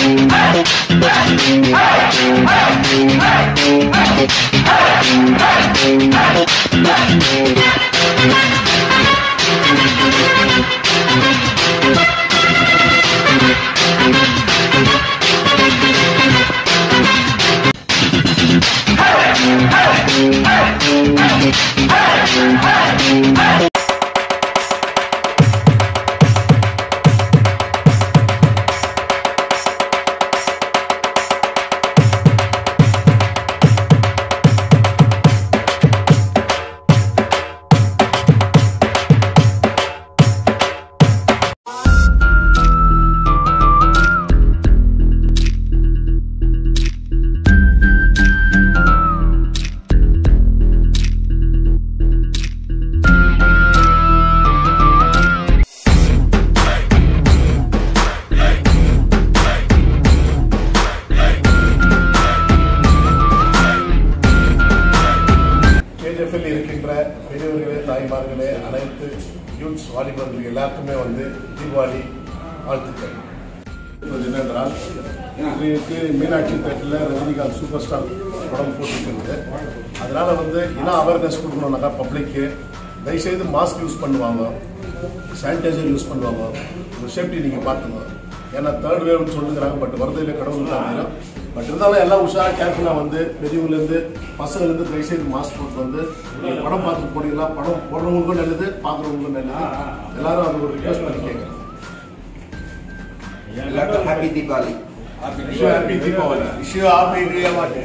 கேஜிஎஃப்எல் இருக்கின்ற பெரியவர்களே தாய்மார்களே அனைத்து யூத்ஸ் வாலிபர்கள் எல்லாருக்குமே வந்து தீபாவளி வாழ்த்துக்கள் இப்போது என்னென்றால் இன்றைக்கு மீனாட்சி தேட்டரில் ரஜினிகாந்த் சூப்பர் ஸ்டார் படம் போட்டுருக்கு அதனால வந்து இன்னும் அவேர்னஸ் கொடுக்கணும்னாக்கா பப்ளிக்கு தயவுசெய்து மாஸ்க் யூஸ் பண்ணுவாங்க சானிடைசர் யூஸ் பண்ணுவாங்க ஒரு சேஃப்டி நீங்கள் பார்த்துக்கணும் ஏன்னா தேர்ட் வேவ்னு சொல்லுங்கிறாங்க பட் வரதில்லை கடவுள் தான் பட் இருந்தாலும் எல்லாம் உஷாரா கேர்ஃபுல்லாக வந்து பெரியவங்கலேருந்து பசங்கள்லேருந்து தயவுசெய்து மாஸ்க் போட்டு வந்து நீங்க படம் பார்த்து போனீங்களா படம் போடுறவங்களுக்கும் நல்லது பார்க்குறவங்களுக்கும் நல்லது எல்லாரும் அது ஒரு ரிக்வஸ்ட் பண்ணி கேட்குறேன் எல்லாருக்கும் ஹாப்பி தீபாவளி விஷயம் ஹாப்பி தீபாவளி விஷயம் ஹாப்பி தீபாவளி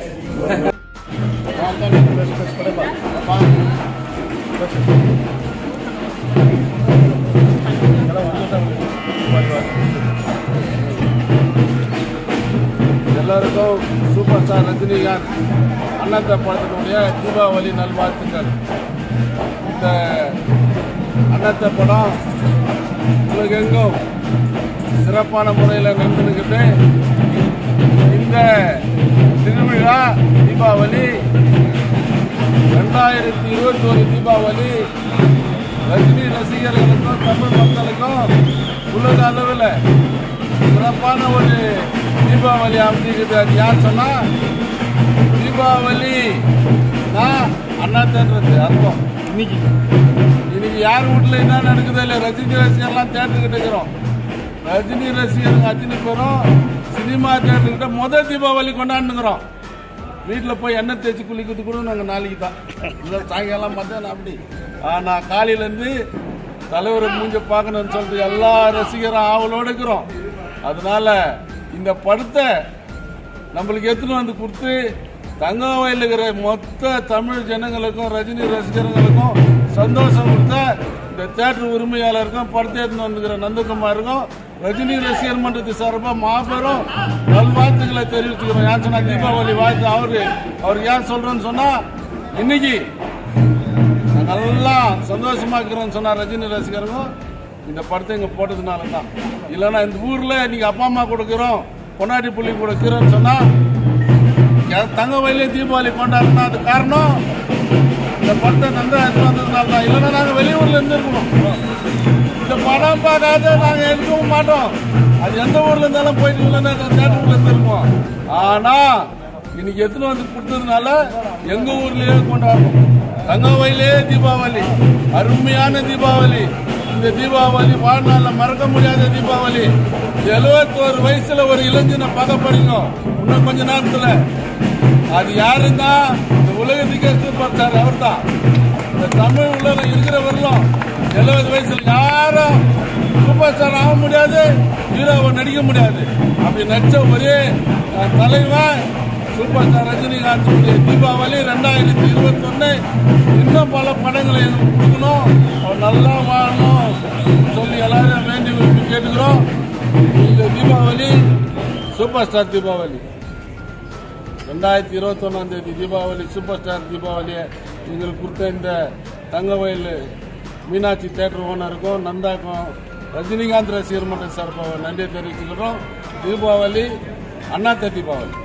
எல்லாருக்கும் சூப்பர் ஸ்டார் ரஜினிகாந்த் அண்ணாத்த படத்தினுடைய தீபாவளி நல்வாழ்த்துக்கள் இந்த அண்ணாத்த படம் உலகெங்கும் சிறப்பான முறையில் நடந்துக்கிட்டு இந்த திருவிழா தீபாவளி ரெண்டாயிரத்தி இருபத்தி ஒரு தீபாவளி ரஜினி ரசிகர்களுக்கும் தமிழ் மக்களுக்கும் உலக அளவில் சிறப்பான ஒரு தீபாவளி அமைஞ்சிருக்குது அது யார் சொன்னா தீபாவளி நான் அண்ணாத்தன்றது அர்த்தம் இன்னைக்கு இன்னைக்கு யார் வீட்டில் என்ன நடக்குதோ இல்லை ரஜினி ரசிகர்லாம் தேட்டருக்கிட்டு இருக்கிறோம் ரஜினி ரசிகருங்க அத்தனை பேரும் சினிமா தேட்டர்கிட்ட முதல் தீபாவளி கொண்டாடுங்கிறோம் வீட்டில் போய் எண்ணெய் தேய்ச்சி குளிக்கிறது கூட நாங்கள் நாளைக்கு தான் இல்லை சாயங்காலம் மத்தியானம் அப்படி ஆனால் காலையிலேருந்து தலைவரை மூஞ்ச பார்க்கணும்னு சொல்லிட்டு எல்லா ரசிகரும் ஆவலோடு இருக்கிறோம் அதனால இந்த படத்தை நம்மளுக்கு எடுத்துன்னு வந்து கொடுத்து தங்கவயல் இருக்கிற மொத்த தமிழ் ஜனங்களுக்கும் ரஜினி ரசிகர்களுக்கும் சந்தோஷம் கொடுத்த இந்த தேட்டர் உரிமையாளருக்கும் படத்தை எடுத்துன்னு வந்துக்கிற நந்தகுமாருக்கும் ரஜினி ரசிகர் மன்றத்து சார்பாக மாபெரும் நல்வாழ்த்துக்களை தெரிவிச்சுக்கிறோம் ஏன் சொன்னா தீபாவளி வாழ்த்து அவரு அவருக்கு ஏன் சொல்றேன்னு சொன்னா இன்னைக்கு நாங்க நல்லா சந்தோஷமா இருக்கிறோம்னு சொன்னா ரஜினி ரசிகருங்க இந்த படத்தை இங்க போட்டதுனால தான் இல்லைன்னா இந்த ஊர்ல நீங்க அப்பா அம்மா கொடுக்கிறோம் பொன்னாடி புள்ளி கொடுக்கிறோம்னு சொன்னா யா- தங்க வயலே தீபாவளி கொண்டாடுறோம்னா அது காரணம் இந்த படத்தை நந்தா எடுத்து வந்ததுனால தான் இல்லைன்னா நாங்க வெளியூர்ல இருந்திருக்கணும் இந்த படம் பார்க்காத நாங்க எடுக்கவும் மாட்டோம் அது எந்த ஊர்ல இருந்தாலும் போயிட்டு இல்லைன்னா தேட்டருக்குள்ள இருந்திருக்கோம் ஆனா இன்னைக்கு எத்தனை வந்து கொடுத்ததுனால எங்க ஊர்லயே கொண்டாடுறோம் தங்கவயிலே தீபாவளி அருமையான தீபாவளி இந்த தீபாவளி வாழ்நாள்ல மறக்க முடியாத தீபாவளி எழுபத்தோரு வயசுல ஒரு இளைஞனை பார்க்க படிங்க இன்னும் கொஞ்ச நேரத்துல அது யாருன்னா இந்த உலகத்துக்கே சூப்பர் ஸ்டார் அவர் தான் இந்த தமிழ் உலகம் இருக்கிற வரலாம் எழுபது வயசுல யாரும் சூப்பர் ஸ்டார் ஆக முடியாது ஹீரோவை நடிக்க முடியாது அப்படி நடிச்ச ஒரே அஹ், தலைவன் சூப்பர் ஸ்டார் ரஜினிகாந்த் உடைய தீபாவளி ரெண்டாயிரத்தி இருபத்தி ஒன்னு இன்னும் பல படங்களை எனக்கு கொடுக்கணும் அவர் நல்லா வாழணும் சொல்லி எல்லாரும் வேண்டி விரும்பி கேட்டுக்கிறோம் இந்த தீபாவளி சூப்பர் ஸ்டார் தீபாவளி ரெண்டாயிரத்தி இருபத்தொன்னாம் தேதி தீபாவளி சூப்பர் ஸ்டார் தீபாவளியை எங்களுக்கு கொடுத்த இந்த தங்கவயல் மீனாட்சி தேட்டர் ஓனருக்கும் நந்தாக்கும் ரஜினிகாந்த் ரசிகர் மன்ற சார்பாக நன்றி தெரிவிச்சுக்கிறோம் தீபாவளி அண்ணாத்த தீபாவளி